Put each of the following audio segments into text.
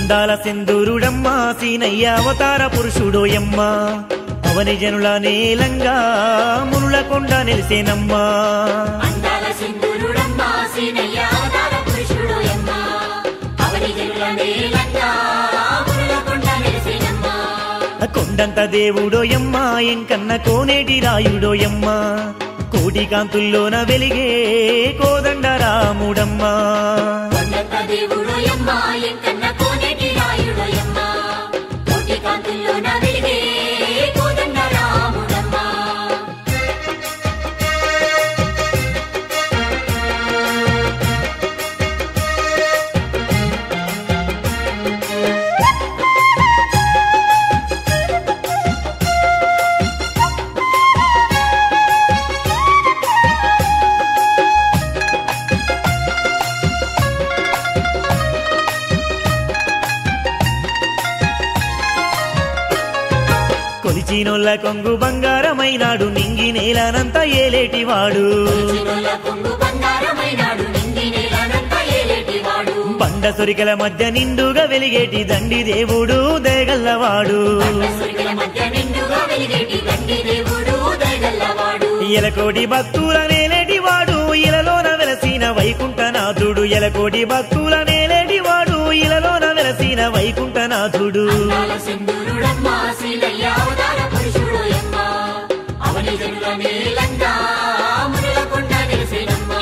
అందాల సింధూరుడమ్మా సీనయ్య అవతార పురుషుడోయమ్మ అవని జనుల నేలంగా మునుల కొండ నిలిసేనమ్మా అందాల సింధూరుడమ్మా సీనయ్య అవతార పురుషుడోయమ్మ అవని జనుల నేలంగా మునులకొండ నిలిసేనమ్మా కొండంత దేవుడోయమ్మ ఎంకన్న కోనేటి రాయుడోయమ్మ కోటి కాంతుల్లోన వెలిగే కోదండ రాముడమ్మా కొండంత దేవుడోయమ్మ ఎంకన్న కోనేటి రాయుడోయమ్మ కోటి కాంతుల్లోన వెలిగే కోదండ రాముడమ్మ కొలిచినొల్ల కొంగు బంగారమైనాడు నింగి నేలనంతా ఏలేటివాడు చిరుల కొంగు బంగారమైనాడు నింగి నేలనంతా ఏలేటివాడు బండ సొరికల మధ్య నిండుగా వెలిగేటి దండి దేవుడు దేగల్లవాడు సురికల మధ్య నిండుగా వెలిగేటి గండి దేవుడు దయగల్లవాడు ఎలకోటి భక్తుల నేలేటివాడు ఇలలోన వెలసిన వైకుంఠనాథుడు ఎలకోటి భక్తుల నేలేటివాడు ఇలలోన వెలసిన వైకుంఠనాథుడు అందాల సింధూరుడమ్మ సీనయ్య అవతార పురుషుడోయమ్మ అవని జనుల నేలంగా మునులకొండ నిలిసేనమ్మా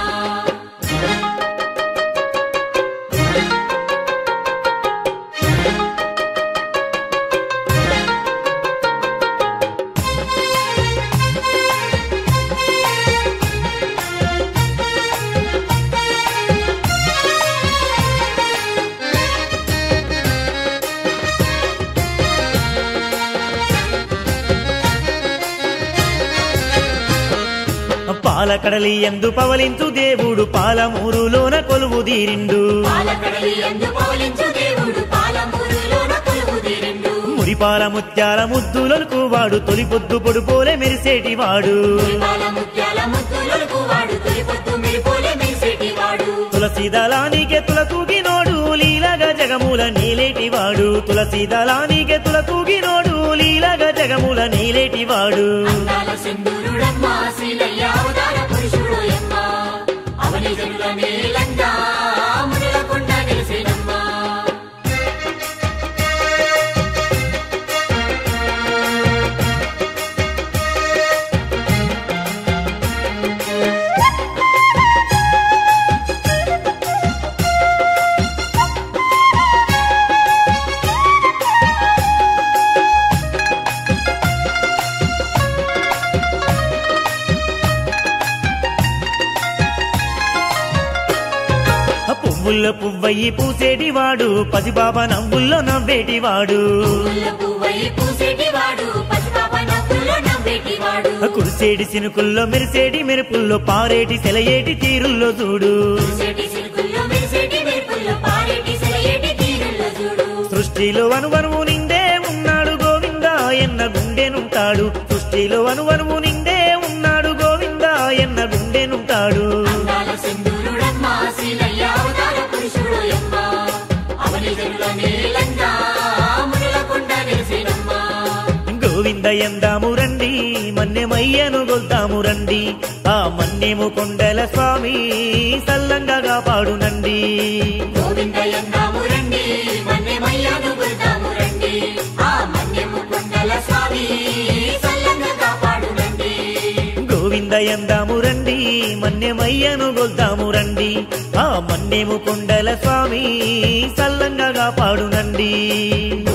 పాలకడలి ఎందు పవలించు దేవుడు పాలమూరులోన కొలువు తీరిండు పాలకడలి ఎందు పోలించు దేవుడు పాలమూరులోన కొలువు తీరిండు మురిపాల ముత్యాల ముద్దులకు వాడు తొలి పొద్దు పొడుపోలే మెరిసేటివాడు పాల ముత్యాల ముద్దులకు వాడు తొలిపొద్దు మెరిపోలే మెరిసేటివాడు తులసి దళానికే తుల తూగినోడు లీలగా జగముల నీలేటివాడు తులసి దళానికే తుల తూగినోడు లీలగా జగముల నీలేటివాడు అందాల సింధూరుడమ్మ సీనయ్య అవతార పురుషుడోయమ్మ అవని జనుల నేలంగా మునులకొండ నిలిసేనమ్మా ఆ పువ్వుల్లో పువ్వయ్యి పూసేటివాడు పసిబాబా నవ్వుల్లో నవ్వేటివాడు పువ్వుల పువ్వై పూసేటివాడు పసిపాప నవ్వుల్లో నవ్వేటివాడు ఆ కురిసేటి సినుకుల్లో మెరిసేటి మెరుపుల్లో పారేటి సెలయేటి తీరుల్లో చూడు మెరిసేటి సిరుకుల్లో మెరిసేటి మెరుపుల్లో పారేటి సెలయేటి తీరుల్లో చూడు సృష్టిలో అనువనువు నిండే ఉన్నాడు గోవింద ఎన్న గుండెనుంటాడు సృష్టిలో అనువనువు నిండే ఉన్నాడు గోవింద ఎన్న గుండెనుంటాడు అందాల సింధూరుడమ్మ సీనయ్య అవతార పురుషుడోయమ్మ అవని జనుల నేలంగా మునులకొండ నిలిసేనమ్మా గోవింద ఎందాము రండి మన్నెమయ్యను గొల్దాము రండి ఆ మన్నెము కొండల స్వామి సల్లంగా కాపాడునండి గోవింద ఎందాము రండి మన్నెమయ్యను గుర్దాము రండి ఆ మన్యము కొండల స్వామి సల్లంగా కాపాడునండి గోవింద ఎందాము రండి మన్నెమయ్యను గొల్దాము రండి ఆ మన్నెము కొండల స్వామి సల్లంగా కాపాడునండి